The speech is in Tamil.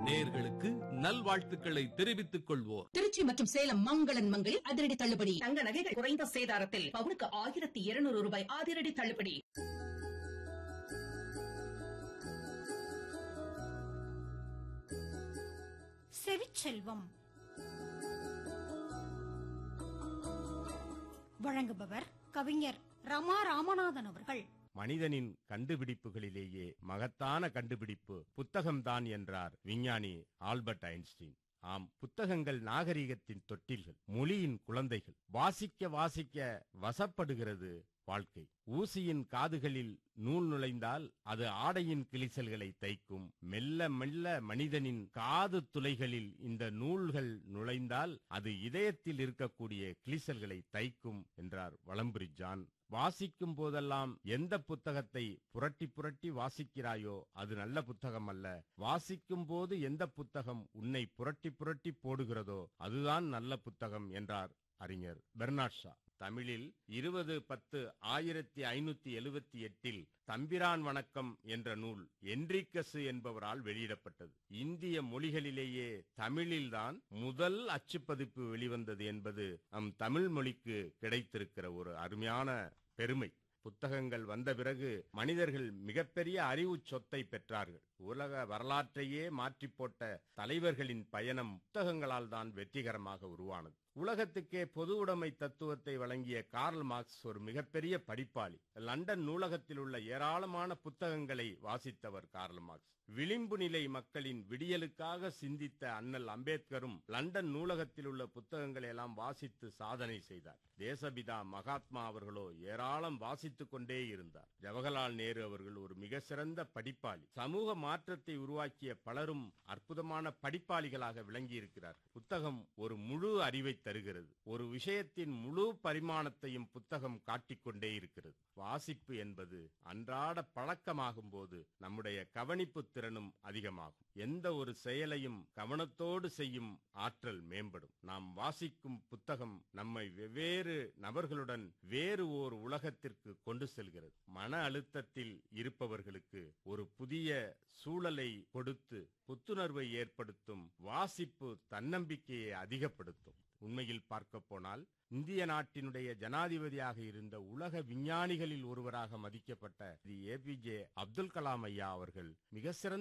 நேர்களுக்கு நல்வாழ்த்துக்களை தெரிவித்துக் கொள்வோர் திருச்சி மற்றும் சேலம் மங்களன் மங்களில் அதிரடி தள்ளுபடி தங்க நகைகள் குறைந்த சேதாரத்தில் பவுனுக்கு ஆயிரத்தி இருநூறு ரூபாய் அதிரடி தள்ளுபடி செவிச்செல்வம் வழங்குபவர் கவிஞர் ரமா ராமநாதன் அவர்கள் மனிதனின் கண்டுபிடிப்புகளிலேயே மகத்தான கண்டுபிடிப்பு புத்தகம்தான் என்றார் விஞ்ஞானி ஆல்பர்ட் ஐன்ஸ்டீன் ஆம் புத்தகங்கள் நாகரிகத்தின் தொட்டில்கள் மொழியின் குழந்தைகள் வாசிக்க வாசிக்க வசப்படுகிறது வாழ்க்கை ஊசியின் காதுகளில் நூல் நுழைந்தால் அது ஆடையின் கிழிசல்களை தைக்கும் மெல்ல மெல்ல மனிதனின் காது துளைகளில் இந்த நூல்கள் நுழைந்தால் அது இதயத்தில் இருக்கக்கூடிய கிழிசல்களை தைக்கும் என்றார் வளம்புரி ஜான் வாசிக்கும் போதெல்லாம் எந்த புத்தகத்தை புரட்டி புரட்டி வாசிக்கிறாயோ அது நல்ல புத்தகம் அல்ல வாசிக்கும் போது எந்த புத்தகம் உன்னை புரட்டி புரட்டி போடுகிறதோ அதுதான் நல்ல புத்தகம் என்றார் அறிஞர் பெர்னாட் ஷா தமிழில் இருபது பத்து ஆயிரத்தி ஐநூத்தி எழுபத்தி எட்டில் தம்பிரான் வணக்கம் என்ற நூல் என்ரிக்கசு என்பவரால் வெளியிடப்பட்டது இந்திய மொழிகளிலேயே தமிழில்தான் முதல் அச்சுப்பதிப்பு வெளிவந்தது என்பது நம் தமிழ் மொழிக்கு கிடைத்திருக்கிற ஒரு அருமையான பெருமை புத்தகங்கள் வந்த பிறகு மனிதர்கள் மிகப்பெரிய அறிவு சொத்தை பெற்றார்கள் உலக வரலாற்றையே மாற்றி போட்ட தலைவர்களின் பயணம் புத்தகங்களால் தான் வெற்றிகரமாக உருவானது உலகத்துக்கே பொது உடைமை தத்துவத்தை வழங்கிய கார்ல் மார்க்ஸ் ஒரு மிகப்பெரிய படிப்பாளி லண்டன் நூலகத்தில் உள்ள ஏராளமான புத்தகங்களை வாசித்தவர் கார்ல் மார்க்ஸ் விளிம்பு நிலை மக்களின் விடியலுக்காக சிந்தித்த அண்ணல் அம்பேத்கரும் லண்டன் நூலகத்தில் உள்ள புத்தகங்களை எல்லாம் வாசித்து சாதனை செய்தார் தேசபிதா மகாத்மா அவர்களோ ஏராளம் வாசித்துக் கொண்டே இருந்தார் ஜவஹர்லால் நேரு அவர்கள் ஒரு மிக சிறந்த படிப்பாளி சமூக மாற்றத்தை உருவாக்கிய பலரும் அற்புதமான படிப்பாளிகளாக விளங்கியிருக்கிறார் புத்தகம் ஒரு முழு அறிவை தருகிறது ஒரு விஷயத்தின் முழு பரிமாணத்தையும் புத்தகம் காட்டிக்கொண்டே இருக்கிறது வாசிப்பு என்பது அன்றாட பழக்கமாகும் போது நம்முடைய கவனிப்பு திறனும் அதிகமாகும் எந்த ஒரு செயலையும் கவனத்தோடு செய்யும் ஆற்றல் மேம்படும் நாம் வாசிக்கும் புத்தகம் நம்மை வெவ்வேறு நபர்களுடன் வேறு ஓர் உலகத்திற்கு கொண்டு செல்கிறது மன அழுத்தத்தில் இருப்பவர்களுக்கு ஒரு புதிய சூழலை கொடுத்து புத்துணர்வை ஏற்படுத்தும் வாசிப்பு தன்னம்பிக்கையை அதிகப்படுத்தும் உண்மையில் பார்க்க போனால் இந்திய நாட்டினுடைய ஜனாதிபதியாக இருந்த உலக விஞ்ஞானிகளில் ஒருவராக மதிக்கப்பட்ட ஏபிஜே அப்துல் கலாம் ஐயா அவர்கள் மிக சிறந்த